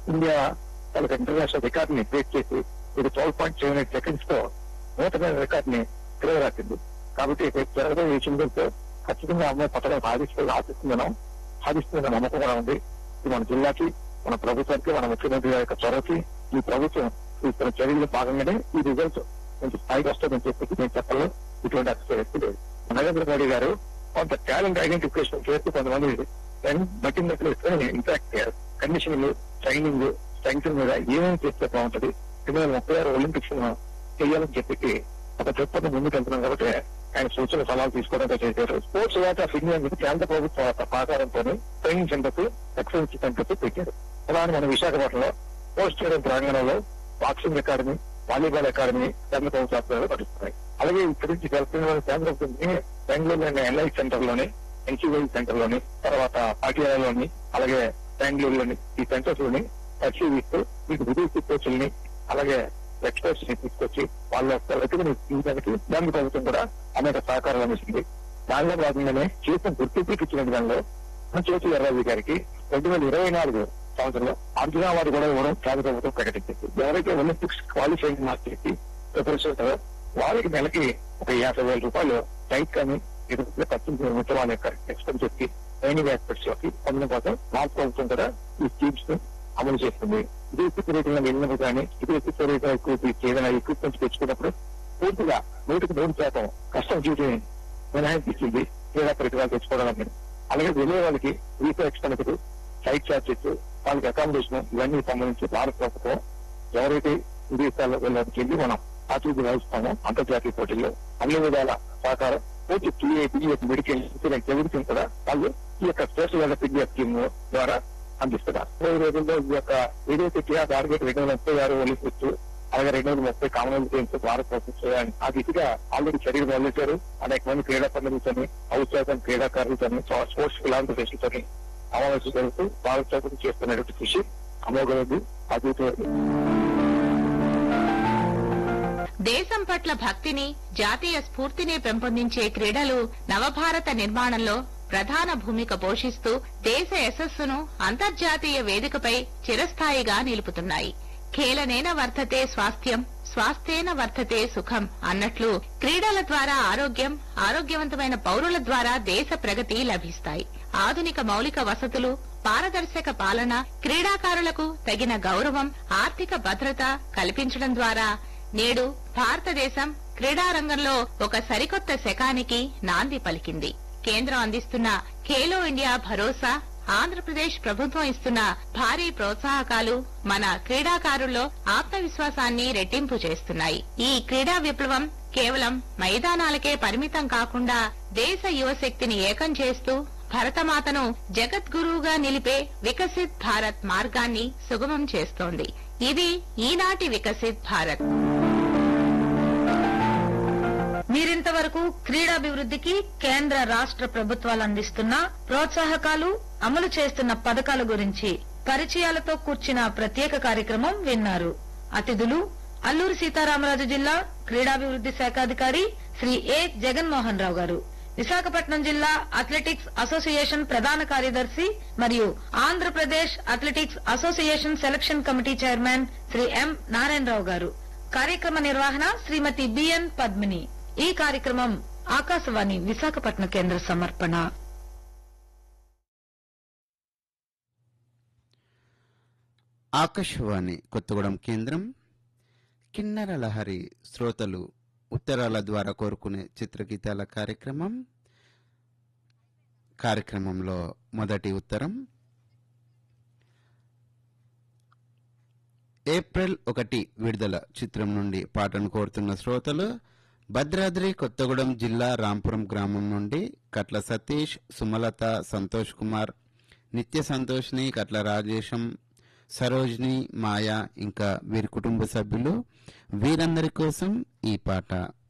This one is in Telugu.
ఇండియా వాళ్ళకి ఇంటర్నేషనల్ రికార్డ్ ని బ్రేక్ చేసి ఇది twelve point seven eight seconds తో నూతన రికార్డ్ ని తిరగరాసింది కాబట్టి రేపు జరగబోయే విషయంతో ఖచ్చితంగా అమ్మాయి పథకం సాధిస్తూ ఆశిస్తున్నాం సాధిస్తుందన్న నమ్మకం కూడా ఉంది ఇది మన జిల్లాకి మన ప్రభుత్వానికి మన ముఖ్యమంత్రి గారి యొక్క చొరవకి ఈ ప్రభుత్వం తీసుకున్న చర్యల్లో భాగంగానే ఈ రిజల్ట్ కొంచెం స్థాయికి వస్తుందని చెప్పి నేను చెప్పాలి ఇటువంటి అతిశయక్తి లేదు నరేంద్ర మోడీ గారు కొంత టాలెంట్ ఐడెంటిఫికేషన్ చేస్తూ కొంతమంది బట్టినట్లు ఇన్ఫాక్ట్ కండిషనింగ్ ట్రైనింగ్ స్ట్రెంగ్త్ మీద ఏమేమి చేస్తే బాగుంటది రెండు వేల ముప్పై ఆరు ఒలింపిక్స్ చేయాలని చెప్పి ఒక దృక్పథం ముందుకు వెళ్తున్నాం కాబట్టి ఆయన సూచన సలహాలు తీసుకోవడంతో చేశారు స్పోర్ట్స్ వాట్ ఆఫ్ ఇండియా మీద కేంద్ర ప్రభుత్వం యొక్క సహకారంతో ట్రైనింగ్ సెంటర్స్ ఎక్సలెన్స్ సెంటర్స్ పెట్టారు అలానే మన విశాఖపట్నంలో పోస్ట్ స్టేడియం ప్రాంగణంలో బాక్సింగ్ అకాడమీ వాలీబాల్ అకాడమీ కేంద్ర ప్రభుత్వ ఆధ్వర్యంలో నడుస్తున్నాయి అలాగే ఇక్కడి నుంచి వెళ్తున్న కేంద్ర ప్రభుత్వం బెంగళూరులోని ఎన్ఐ సెంటర్ లోని ఎన్సీవై సెంటర్ లోని తర్వాత పాటియాలలోని అలాగే బెంగళూరులోని ఈ సెంటర్స్ లోని పరిశీలిస్తూ మీకు విదేశీ కోచ్ల్ని అలాగే ఎక్స్పర్ట్స్ ని తీసుకొచ్చి వాళ్ళ యొక్క వెతుకుని తీయడానికి కేంద్ర ప్రభుత్వం కూడా అనేక సహకారం అందిస్తుంది దానిలో భాగంగానే చేసిన గుర్తింపుకి ఇచ్చిన దానిలో మన జ్యోతి ఎర్రాజు గారికి రెండు వేల ఇరవై నాలుగు సంవత్సరంలో అర్జున అవార్డు కూడా ఇవ్వడం కేంద్ర ప్రభుత్వం ప్రకటించింది ఎవరైతే ఒలింపిక్స్ క్వాలిఫైయింగ్ మార్క్స్ చేసి ప్రిపరేషన్ అవుతారో వాళ్ళకి నెలకి ఒక యాభై వేల రూపాయలు టైట్ కానీ ఇతరుల ఖర్చు నిమిత్తం వాళ్ళ యొక్క ఎక్స్పెన్సెస్ కి ట్రైనింగ్ ఆస్పెక్ట్స్ లోకి పొందడం కోసం రాష్ట్ర ప్రభుత్వం కూడా ఈ స్కీమ్స్ ని అమలు చేస్తుంది విదేశీ పర్యటన వెళ్ళినప్పుడు కానీ విదేశీ పర్యటన ఎక్కువ ఏదైనా ఎక్విప్మెంట్స్ తెచ్చుకున్నప్పుడు పూర్తిగా నూటికి నూరు శాతం కష్టం డ్యూటీని మినహాయింపు ఇచ్చింది క్రీడా పరికరాలు తెచ్చుకోవడానికి అలాగే వెళ్ళే వాళ్ళకి వీసా ఎక్స్పెన్సెస్ ఫ్లైట్ ఛార్జెస్ వాళ్ళకి అకామిడేషన్ ఇవన్నీ సంబంధించి భారత ప్రభుత్వం ఎవరైతే విదేశాల్లో వెళ్ళడానికి వెళ్ళి మనం ఆచూకీ వహిస్తామో అంతర్జాతీయ పోటీల్లో అన్ని విధాల సహకారం పూర్తి టీఏపీఎఫ్ మెడికల్ ఇన్సూరెన్స్ ఎవరికి కూడా వాళ్ళు ఈ యొక్క స్పెషల్ వెల్ఫేర్ స్కీమ్ ద్వారా అందిస్తున్నారు ఇరవై రోజుల్లో ఈ యొక్క ఏదైతే క్రీడా టార్గెట్ రెండు వేల ముప్పై ఆరు ఒలింపిక్స్ అలాగే రెండు వేల ముప్పై కామన్వెల్త్ గేమ్స్ భారత ప్రభుత్వం చేయాలని ఆ దిశగా ఆల్రెడీ చర్యలు మొదలెట్టారు అనేక మంది క్రీడాపరులతోని ఔత్సాహం క్రీడాకారులతోని స్పోర్ట్స్ ఫిలాంథ్రఫిస్టులతోని సమావేశం జరుగుతూ భారత ప్రభుత్వం చేస్తున్నటువంటి కృషి అమోఘమైంది అద్భుతమైంది దేశం పట్ల భక్తిని జాతీయ స్ఫూర్తిని పెంపొందించే క్రీడలు నవభారత నిర్మాణంలో ప్రధాన భూమిక పోషిస్తూ దేశ యశస్సును అంతర్జాతీయ వేదికపై చిరస్థాయిగా నిలుపుతున్నాయి ఖేలనేన వర్ధతే స్వాస్థ్యం స్వాస్థ్యేన వర్ధతే సుఖం అన్నట్లు క్రీడల ద్వారా ఆరోగ్యం ఆరోగ్యవంతమైన పౌరుల ద్వారా దేశ ప్రగతి లభిస్తాయి ఆధునిక మౌలిక వసతులు పారదర్శక పాలన క్రీడాకారులకు తగిన గౌరవం ఆర్థిక భద్రత కల్పించడం ద్వారా నేడు భారతదేశం క్రీడారంగంలో ఒక సరికొత్త శకానికి నాంది పలికింది కేంద్రం అందిస్తున్న ఖేలో ఇండియా భరోసా ఆంధ్రప్రదేశ్ ప్రభుత్వం ఇస్తున్న భారీ ప్రోత్సాహకాలు మన క్రీడాకారుల్లో ఆత్మవిశ్వాసాన్ని రెట్టింపు చేస్తున్నాయి ఈ క్రీడా విప్లవం కేవలం మైదానాలకే పరిమితం కాకుండా దేశ యువశక్తిని ఏకం చేస్తూ భరతమాతను జగద్గురువుగా నిలిపే వికసిత్ భారత్ మార్గాన్ని సుగమం చేస్తోంది ఇది ఈనాటి వికసిత్ భారత్ మీరింతవరకు క్రీడాభివృద్ధికి కేంద్ర రాష్ట్ర ప్రభుత్వాలు అందిస్తున్న ప్రోత్సాహకాలు అమలు చేస్తున్న పథకాల గురించి పరిచయాలతో కూర్చిన ప్రత్యేక కార్యక్రమం విన్నారు అతిథులు అల్లూరి సీతారామరాజు జిల్లా క్రీడాభివృద్ది శాఖాధికారి శ్రీ ఏ జగన్మోహన్ రావు గారు విశాఖపట్నం జిల్లా అథ్లెటిక్స్ అసోసియేషన్ ప్రధాన కార్యదర్శి మరియు Andhra Pradesh athletics association selection committee chairman Shri M Narayana Rao garu కార్యక్రమ నిర్వహణ శ్రీమతి బిఎన్ పద్మిని ఈ కార్యక్రమం ఆకాశవాణి విశాఖపట్నం కేంద్ర సమర్పణ ఆకాశవాణి కొత్తగూడెం కేంద్రం కిన్నెర లహరి శ్రోతలు ఉత్తరాల ద్వారా కోరుకునే చిత్రగీతాల కార్యక్రమం కార్యక్రమంలో మొదటి ఉత్తరం ఏప్రిల్ ఒకటి విడుదల చిత్రం నుండి పాటను కోరుతున్న శ్రోతలు భద్రాద్రి కొత్తగూడెం జిల్లా రాంపురం గ్రామం నుండి కట్ల సతీష్ సుమలత సంతోష్ కుమార్ నిత్య సంతోష్ని కట్ల రాజేశం సరోజ్ని మాయ ఇంకా వీరి కుటుంబ సభ్యులు వీరందరి కోసం ఈ పాట